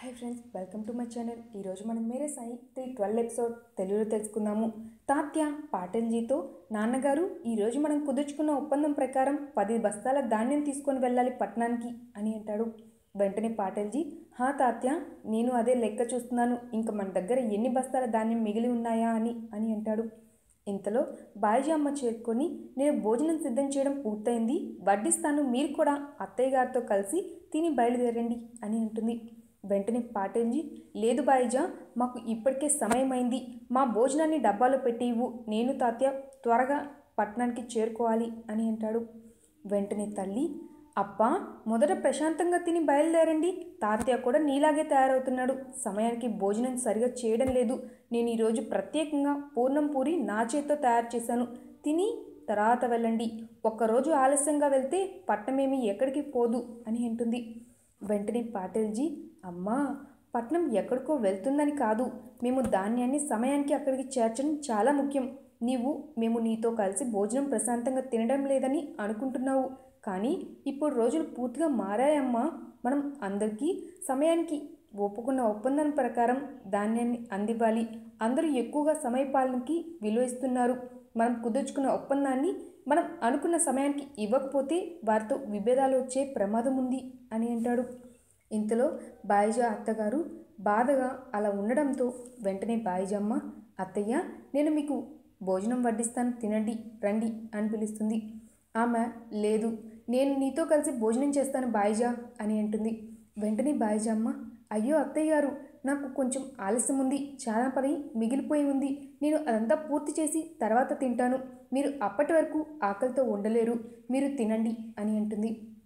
hi friends welcome to my channel ఈరోజు మనం Mere Sai three twelve episode తెలుగులో తెలుసుకుందాము తాత్య పాటిల్జీతో నాన్నగారు ఈరోజు మనం కుదుర్చుకున్న ఒప్పందం ప్రకారం పది బస్తాల ధాన్యం తీసుకొని వెళ్ళాలి పట్టణానికి అని అంటాడు వెంటనే పాటిల్జీ హా తాత్య నేను అదే లెక్క చూస్తున్నాను ఇంకా మన దగ్గర ఎన్ని బస్తాల ధాన్యం మిగిలి ఉన్నాయా అని అని అంటాడు ఇంతలో బాయిజీ అమ్మ చేరుకొని నేను భోజనం సిద్ధం చేయడం పూర్తయింది వడ్డిస్తాను మీరు కూడా అత్తయ్య గారితో కలిసి తిని బయలుదేరండి అని అంటుంది వెంటనే పాటేంజీ లేదు బాయిజా మాకు ఇప్పటికే సమయమైంది మా భోజనాన్ని డబ్బాలో పెట్టి ఇవ్వు నేను తాత్య త్వరగా పట్టణానికి చేరుకోవాలి అని అంటాడు వెంటనే తల్లి అప్ప మొదట ప్రశాంతంగా తిని బయలుదేరండి తాతయ్య కూడా నీలాగే తయారవుతున్నాడు సమయానికి భోజనం సరిగా చేయడం లేదు నేను ఈరోజు ప్రత్యేకంగా పూర్ణం పూరి నా చేత్తో తయారు చేశాను తిని తర్వాత వెళ్ళండి ఒక్కరోజు ఆలస్యంగా వెళ్తే పట్నమేమి ఎక్కడికి పోదు అని అంటుంది వెంటనే పాటిల్జీ అమ్మా పట్నం ఎక్కడికో వెళ్తుందని కాదు మేము ధాన్యాన్ని సమయానికి అక్కడికి చేర్చడం చాలా ముఖ్యం నీవు మేము నీతో కలిసి భోజనం ప్రశాంతంగా తినడం లేదని అనుకుంటున్నావు కానీ ఇప్పుడు రోజులు పూర్తిగా మారాయమ్మా మనం అందరికీ సమయానికి ఒప్పుకున్న ఒప్పందం ప్రకారం ధాన్యాన్ని అందివ్వాలి అందరూ ఎక్కువగా సమయపాలనకి విలువ ఇస్తున్నారు మనం కుదుర్చుకున్న ఒప్పందాన్ని మనం అనుకున్న సమయానికి ఇవ్వకపోతే వారితో విభేదాలు వచ్చే ప్రమాదం ఉంది అని అంటాడు ఇంతలో బాయిజా అత్తగారు బాధగా అలా ఉండడంతో వెంటనే బాయిజమ్మ అత్తయ్య నేను మీకు భోజనం వడ్డిస్తాను తినండి రండి అని పిలుస్తుంది ఆమె లేదు నేను నీతో కలిసి భోజనం చేస్తాను బాయిజా అని అంటుంది వెంటనే బాయిజమ్మ అయ్యో అత్తయ్య గారు నాకు కొంచెం ఆలస్యం ఉంది చాలా పని మిగిలిపోయి ఉంది నేను అదంతా పూర్తి చేసి తర్వాత తింటాను మీరు అప్పటి వరకు ఆకలితో ఉండలేరు మీరు తినండి అని అంటుంది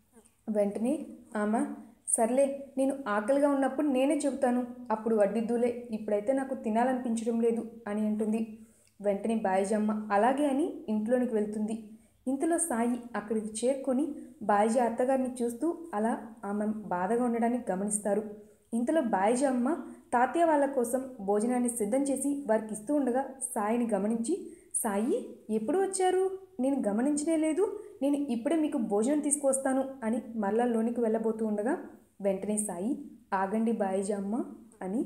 వెంటనే ఆమె సర్లే నేను ఆకలిగా ఉన్నప్పుడు నేనే చెబుతాను అప్పుడు వడ్డిద్దులే ఇప్పుడైతే నాకు తినాలనిపించడం లేదు అని అంటుంది వెంటనే బాయిజమ్మ అలాగే అని ఇంట్లోనికి వెళ్తుంది ఇంతలో సాయి అక్కడికి చేరుకొని బాయిజా అత్తగారిని చూస్తూ అలా ఆమె బాధగా ఉండడాన్ని గమనిస్తారు ఇంతలో బాయిజా అమ్మ తాతయ్య వాళ్ళ కోసం భోజనాన్ని సిద్ధం చేసి వారికి ఇస్తూ ఉండగా సాయిని గమనించి సాయి ఎప్పుడు వచ్చారు నేను గమనించనే లేదు నేను ఇప్పుడే మీకు భోజనం తీసుకువస్తాను అని మరలా లోనికి వెళ్ళబోతూ ఉండగా వెంటనే సాయి ఆగండి బాయిజా అమ్మ అని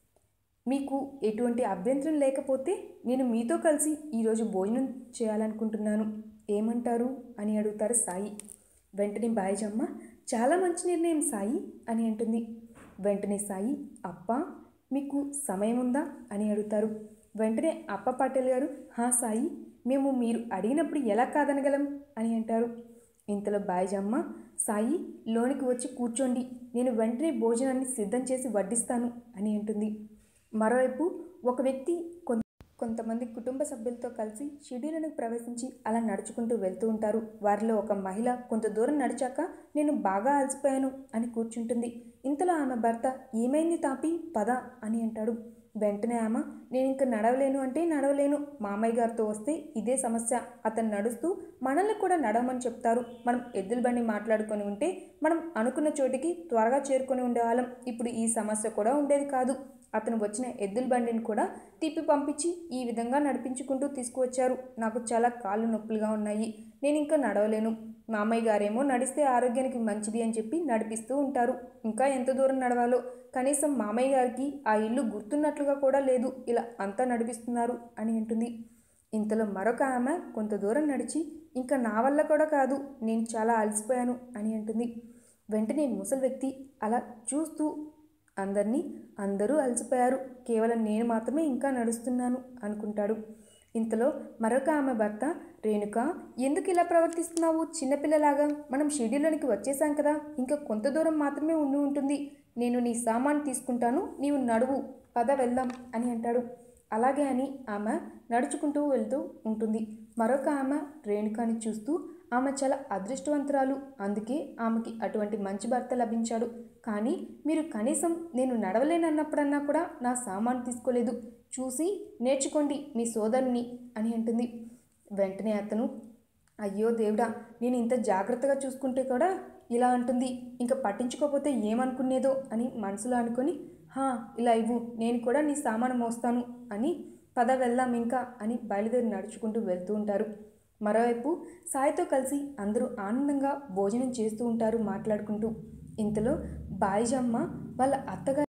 మీకు ఎటువంటి అభ్యంతరం లేకపోతే నేను మీతో కలిసి ఈరోజు భోజనం చేయాలనుకుంటున్నాను ఏమంటారు అని అడుగుతారు సాయి వెంటనే బాయిజమ్మ చాలా మంచి నిర్ణయం సాయి అని అంటుంది వెంటనే సాయి అప్ప మీకు సమయం ఉందా అని అడుగుతారు వెంటనే అప్ప పాటేల్ గారు హా సాయి మేము మీరు అడిగినప్పుడు ఎలా కాదనగలం అని అంటారు ఇంతలో బాయిజమ్మ సాయి లోనికి వచ్చి కూర్చోండి నేను వెంటనే భోజనాన్ని సిద్ధం చేసి వడ్డిస్తాను అని అంటుంది మరోవైపు ఒక వ్యక్తి కొంత కొంతమంది కుటుంబ సభ్యులతో కలిసి షిడిలను ప్రవేశించి అలా నడుచుకుంటూ వెళ్తూ ఉంటారు వారిలో ఒక మహిళ కొంత దూరం నడిచాక నేను బాగా అలసిపోయాను అని కూర్చుంటుంది ఇంతలో ఆమె భర్త ఏమైంది తాపి పద అని అంటాడు వెంటనే ఆమె నేను ఇంక నడవలేను అంటే నడవలేను మామయ్య గారితో వస్తే ఇదే సమస్య అతను నడుస్తూ మనల్ని కూడా నడవమని చెప్తారు మనం ఎద్దుల బండి మాట్లాడుకొని ఉంటే మనం అనుకున్న చోటికి త్వరగా చేరుకొని ఉండేవాళ్ళం ఇప్పుడు ఈ సమస్య కూడా ఉండేది కాదు అతను వచ్చిన ఎద్దుల బండిని కూడా తిప్పి పంపించి ఈ విధంగా నడిపించుకుంటూ తీసుకువచ్చారు నాకు చాలా కాళ్ళు నొప్పులుగా ఉన్నాయి నేను ఇంకా నడవలేను మామయ్య గారేమో నడిస్తే ఆరోగ్యానికి మంచిది అని చెప్పి నడిపిస్తూ ఉంటారు ఇంకా ఎంత దూరం నడవాలో కనీసం మామయ్య గారికి ఆ ఇల్లు గుర్తున్నట్లుగా కూడా లేదు ఇలా అంతా నడిపిస్తున్నారు అని అంటుంది ఇంతలో మరొక ఆమె కొంత దూరం నడిచి ఇంకా నా వల్ల కూడా కాదు నేను చాలా అలసిపోయాను అని అంటుంది వెంటనే ముసలి వ్యక్తి అలా చూస్తూ అందరినీ అందరూ అలసిపోయారు కేవలం నేను మాత్రమే ఇంకా నడుస్తున్నాను అనుకుంటాడు ఇంతలో మరొక ఆమె భర్త రేణుక ఎందుకు ఇలా ప్రవర్తిస్తున్నావు చిన్నపిల్లలాగా మనం షెడ్యూల్లోనికి వచ్చేసాం కదా ఇంకా కొంత దూరం మాత్రమే ఉండి ఉంటుంది నేను నీ సామాన్ తీసుకుంటాను నీవు నడువు పద వెళ్దాం అని అంటాడు అలాగే అని ఆమె నడుచుకుంటూ వెళ్తూ ఉంటుంది మరొక ఆమె రేణుకాని చూస్తూ ఆమె చాలా అదృష్టవంతురాలు అందుకే ఆమెకి అటువంటి మంచి భర్త లభించాడు కానీ మీరు కనీసం నేను నడవలేనన్నప్పుడన్నా కూడా నా సామాన్ తీసుకోలేదు చూసి నేర్చుకోండి మీ సోదరుని అని అంటుంది వెంటనే అతను అయ్యో దేవుడా నేను ఇంత జాగ్రత్తగా చూసుకుంటే కూడా ఇలా అంటుంది ఇంకా పట్టించుకోకపోతే ఏమనుకునేదో అని మనసులో అనుకొని హా ఇలా ఇవ్వు నేను కూడా నీ సామాను మోస్తాను అని పద వెళ్దాం ఇంకా అని బయలుదేరి నడుచుకుంటూ వెళ్తూ ఉంటారు మరోవైపు సాయితో కలిసి అందరూ ఆనందంగా భోజనం చేస్తూ ఉంటారు మాట్లాడుకుంటూ ఇంతలో బాయిజమ్మ వాళ్ళ అత్తగారు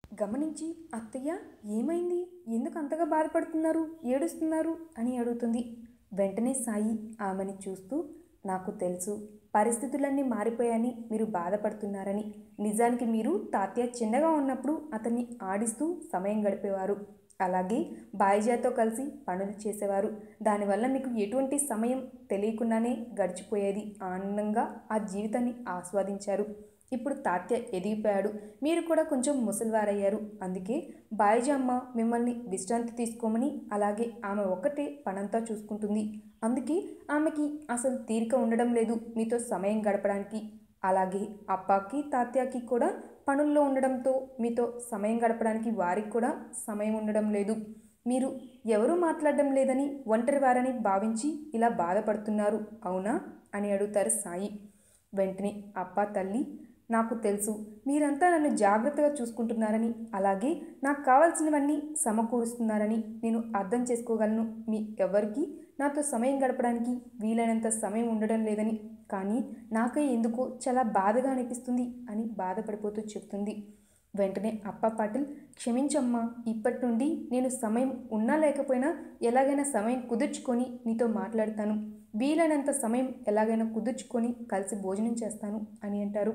గమనించి అత్తయ్య ఏమైంది ఎందుకు అంతగా బాధపడుతున్నారు ఏడుస్తున్నారు అని అడుగుతుంది వెంటనే సాయి ఆమెని చూస్తూ నాకు తెలుసు పరిస్థితులన్నీ మారిపోయాయని మీరు బాధపడుతున్నారని నిజానికి మీరు తాతయ్య చిన్నగా ఉన్నప్పుడు అతన్ని ఆడిస్తూ సమయం గడిపేవారు అలాగే బాయిజాతో కలిసి పనులు చేసేవారు దానివల్ల మీకు ఎటువంటి సమయం తెలియకుండానే గడిచిపోయేది ఆనందంగా ఆ జీవితాన్ని ఆస్వాదించారు ఇప్పుడు తాత్య ఎదిగిపోయాడు మీరు కూడా కొంచెం ముసలివారయ్యారు అందుకే బాయిజమ్మ మిమ్మల్ని విశ్రాంతి తీసుకోమని అలాగే ఆమె ఒక్కటే పనంతా చూసుకుంటుంది అందుకే ఆమెకి అసలు తీరిక ఉండడం లేదు మీతో సమయం గడపడానికి అలాగే అప్పాకి తాత్యాకి కూడా పనుల్లో ఉండడంతో మీతో సమయం గడపడానికి వారికి కూడా సమయం ఉండడం లేదు మీరు ఎవరూ మాట్లాడడం లేదని ఒంటరి వారని భావించి ఇలా బాధపడుతున్నారు అవునా అని అడుగుతారు సాయి వెంటనే అప్ప తల్లి నాకు తెలుసు మీరంతా నన్ను జాగ్రత్తగా చూసుకుంటున్నారని అలాగే నాకు కావాల్సినవన్నీ సమకూరుస్తున్నారని నేను అర్థం చేసుకోగలను మీ ఎవరికి నాతో సమయం గడపడానికి వీలైనంత సమయం ఉండడం లేదని కానీ నాకే ఎందుకో చాలా బాధగా అనిపిస్తుంది అని బాధపడిపోతూ చెప్తుంది వెంటనే అప్ప పాటిల్ క్షమించమ్మా ఇప్పటి నుండి నేను సమయం ఉన్నా లేకపోయినా ఎలాగైనా సమయం కుదుర్చుకొని నీతో మాట్లాడతాను వీలైనంత సమయం ఎలాగైనా కుదుర్చుకొని కలిసి భోజనం చేస్తాను అని అంటారు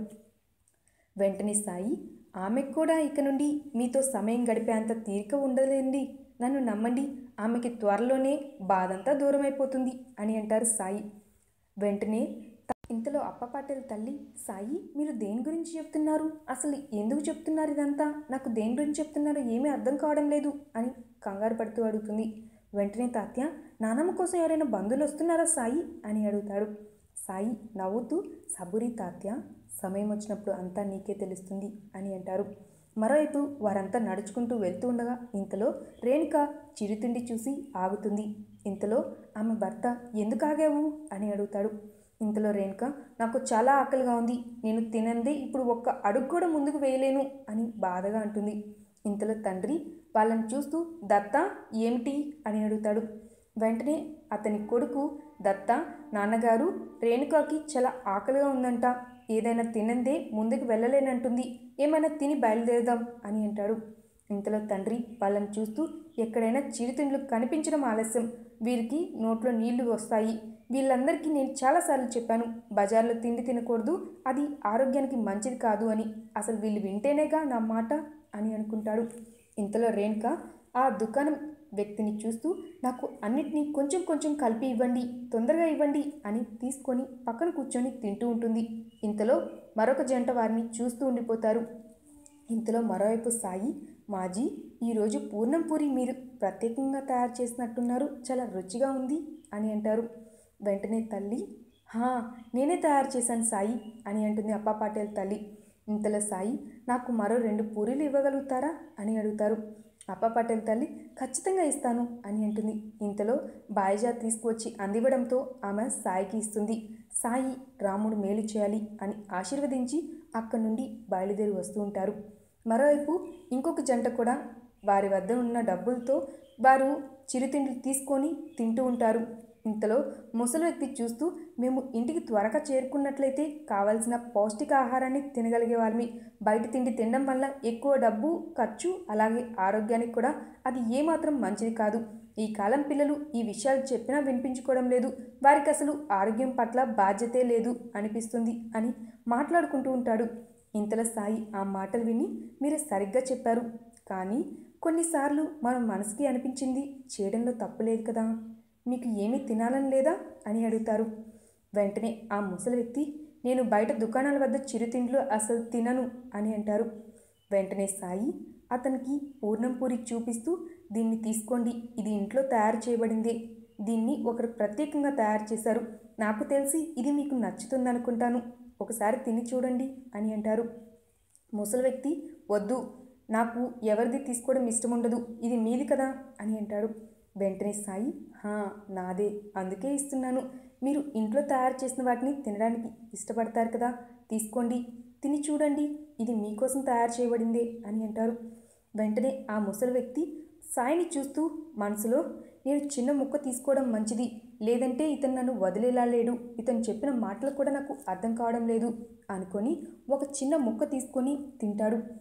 వెంటనే సాయి ఆమెకు కూడా ఇక నుండి మీతో సమయం గడిపేంత తీరిక ఉండలేండి నన్ను నమ్మండి ఆమెకి త్వరలోనే బాధంతా దూరమైపోతుంది అని అంటారు సాయి వెంటనే త- ఇంతలో అప్పపాటెల తల్లి సాయి మీరు దేని గురించి చెప్తున్నారు అసలు ఎందుకు చెప్తున్నారు ఇదంతా నాకు దేని గురించి చెప్తున్నారో ఏమీ అర్థం కావడం లేదు అని కంగారు పడుతూ అడుగుతుంది వెంటనే తాత్య నానమ్మ కోసం ఎవరైనా బంధువులు వస్తున్నారా సాయి అని అడుగుతాడు సాయి నవ్వుతూ సబురి తాత్య సమయం వచ్చినప్పుడు అంతా నీకే తెలుస్తుంది అని అంటారు మరోవైపు వారంతా నడుచుకుంటూ వెళ్తూ ఉండగా ఇంతలో రేణుక చిరుతిండి చూసి ఆగుతుంది ఇంతలో ఆమె భర్త ఎందుకు ఆగావు అని అడుగుతాడు ఇంతలో రేణుక నాకు చాలా ఆకలిగా ఉంది నేను తినందే ఇప్పుడు ఒక్క అడుగు కూడా ముందుకు వేయలేను అని బాధగా అంటుంది ఇంతలో తండ్రి వాళ్ళని చూస్తూ దత్త ఏమిటి అని అడుగుతాడు వెంటనే అతని కొడుకు దత్త నాన్నగారు రేణుకాకి చాలా ఆకలిగా ఉందంట ఏదైనా తినందే ముందుకు వెళ్ళలేనంటుంది ఏమైనా తిని బయలుదేరదాం అని అంటాడు ఇంతలో తండ్రి వాళ్ళని చూస్తూ ఎక్కడైనా చిరుతిండ్లు కనిపించడం ఆలస్యం వీరికి నోట్లో నీళ్లు వస్తాయి వీళ్ళందరికీ నేను చాలాసార్లు చెప్పాను బజార్లో తిండి తినకూడదు అది ఆరోగ్యానికి మంచిది కాదు అని అసలు వీళ్ళు వింటేనేగా నా మాట అని అనుకుంటాడు ఇంతలో రేణుక ఆ దుకాణం వ్యక్తిని చూస్తూ నాకు అన్నిటినీ కొంచెం కొంచెం కలిపి ఇవ్వండి తొందరగా ఇవ్వండి అని తీసుకొని పక్కన కూర్చొని తింటూ ఉంటుంది ఇంతలో మరొక జంట వారిని చూస్తూ ఉండిపోతారు ఇంతలో మరోవైపు సాయి మాజీ ఈరోజు పూర్ణం పూరి మీరు ప్రత్యేకంగా తయారు చేసినట్టున్నారు చాలా రుచిగా ఉంది అని అంటారు వెంటనే తల్లి హా నేనే తయారు చేశాను సాయి అని అంటుంది అప్పా పాటేల్ తల్లి ఇంతలో సాయి నాకు మరో రెండు పూరీలు ఇవ్వగలుగుతారా అని అడుగుతారు అప్పా పటేల్ తల్లి ఖచ్చితంగా ఇస్తాను అని అంటుంది ఇంతలో బాయిజా తీసుకువచ్చి అందివ్వడంతో ఆమె సాయికి ఇస్తుంది సాయి రాముడు మేలు చేయాలి అని ఆశీర్వదించి అక్కడి నుండి బయలుదేరి వస్తూ ఉంటారు మరోవైపు ఇంకొక జంట కూడా వారి వద్ద ఉన్న డబ్బులతో వారు చిరుతిండ్లు తీసుకొని తింటూ ఉంటారు ఇంతలో ముసలి వ్యక్తి చూస్తూ మేము ఇంటికి త్వరగా చేరుకున్నట్లయితే కావలసిన పౌష్టికాహారాన్ని తినగలిగే వాళ్ళమి బయట తిండి తినడం వల్ల ఎక్కువ డబ్బు ఖర్చు అలాగే ఆరోగ్యానికి కూడా అది ఏమాత్రం మంచిది కాదు ఈ కాలం పిల్లలు ఈ విషయాలు చెప్పినా వినిపించుకోవడం లేదు వారికి అసలు ఆరోగ్యం పట్ల బాధ్యతే లేదు అనిపిస్తుంది అని మాట్లాడుకుంటూ ఉంటాడు ఇంతలో సాయి ఆ మాటలు విని మీరు సరిగ్గా చెప్పారు కానీ కొన్నిసార్లు మన మనసుకి అనిపించింది చేయడంలో తప్పు లేదు కదా మీకు ఏమీ తినాలని లేదా అని అడుగుతారు వెంటనే ఆ ముసలి వ్యక్తి నేను బయట దుకాణాల వద్ద చిరుతిండ్లు అసలు తినను అని అంటారు వెంటనే సాయి అతనికి పూర్ణం పూరి చూపిస్తూ దీన్ని తీసుకోండి ఇది ఇంట్లో తయారు చేయబడిందే దీన్ని ఒకరు ప్రత్యేకంగా తయారు చేశారు నాకు తెలిసి ఇది మీకు నచ్చుతుందనుకుంటాను ఒకసారి తిని చూడండి అని అంటారు ముసలి వ్యక్తి వద్దు నాకు ఎవరిది తీసుకోవడం ఇష్టం ఉండదు ఇది మీది కదా అని అంటాడు వెంటనే సాయి హా నాదే అందుకే ఇస్తున్నాను మీరు ఇంట్లో తయారు చేసిన వాటిని తినడానికి ఇష్టపడతారు కదా తీసుకోండి తిని చూడండి ఇది మీకోసం తయారు చేయబడిందే అని అంటారు వెంటనే ఆ ముసలి వ్యక్తి సాయిని చూస్తూ మనసులో నేను చిన్న ముక్క తీసుకోవడం మంచిది లేదంటే ఇతను నన్ను వదిలేలా లేడు ఇతను చెప్పిన మాటలు కూడా నాకు అర్థం కావడం లేదు అనుకొని ఒక చిన్న ముక్క తీసుకొని తింటాడు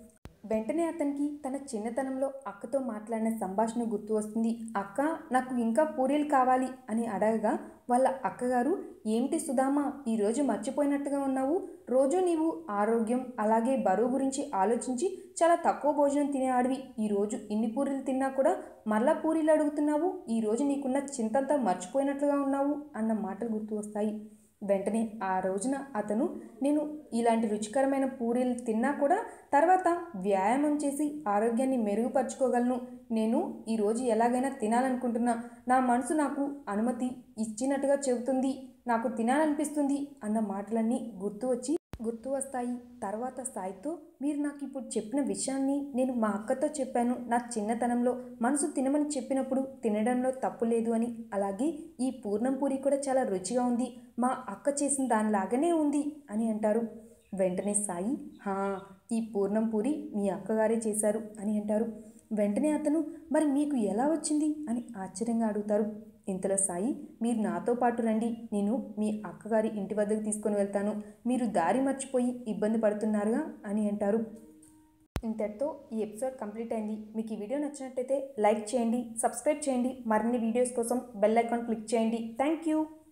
వెంటనే అతనికి తన చిన్నతనంలో అక్కతో మాట్లాడిన సంభాషణ గుర్తు వస్తుంది అక్క నాకు ఇంకా పూరీలు కావాలి అని అడగగా వాళ్ళ అక్కగారు ఏమిటి సుధామా ఈరోజు మర్చిపోయినట్టుగా ఉన్నావు రోజు నీవు ఆరోగ్యం అలాగే బరువు గురించి ఆలోచించి చాలా తక్కువ భోజనం తినేవాడివి ఈరోజు ఇన్ని పూరీలు తిన్నా కూడా మళ్ళా పూరీలు అడుగుతున్నావు ఈరోజు నీకున్న చింతంతా మర్చిపోయినట్లుగా ఉన్నావు అన్న మాటలు గుర్తు వస్తాయి వెంటనే ఆ రోజున అతను నేను ఇలాంటి రుచికరమైన పూరీలు తిన్నా కూడా తర్వాత వ్యాయామం చేసి ఆరోగ్యాన్ని మెరుగుపరుచుకోగలను నేను ఈరోజు ఎలాగైనా తినాలనుకుంటున్నా నా మనసు నాకు అనుమతి ఇచ్చినట్టుగా చెబుతుంది నాకు తినాలనిపిస్తుంది అన్న మాటలన్నీ గుర్తు వచ్చి గుర్తు వస్తాయి తర్వాత సాయితో మీరు నాకు ఇప్పుడు చెప్పిన విషయాన్ని నేను మా అక్కతో చెప్పాను నా చిన్నతనంలో మనసు తినమని చెప్పినప్పుడు తినడంలో తప్పు లేదు అని అలాగే ఈ పూర్ణం పూరి కూడా చాలా రుచిగా ఉంది మా అక్క చేసిన దానిలాగానే ఉంది అని అంటారు వెంటనే సాయి హా ఈ పూర్ణం పూరి మీ అక్కగారే చేశారు అని అంటారు వెంటనే అతను మరి మీకు ఎలా వచ్చింది అని ఆశ్చర్యంగా అడుగుతారు ఇంతలో సాయి మీరు నాతో పాటు రండి నేను మీ అక్కగారి ఇంటి వద్దకు తీసుకొని వెళ్తాను మీరు దారి మర్చిపోయి ఇబ్బంది పడుతున్నారుగా అని అంటారు ఇంతటితో ఈ ఎపిసోడ్ కంప్లీట్ అయింది మీకు ఈ వీడియో నచ్చినట్టయితే లైక్ చేయండి సబ్స్క్రైబ్ చేయండి మరిన్ని వీడియోస్ కోసం బెల్ ఐకాన్ క్లిక్ చేయండి థ్యాంక్ యూ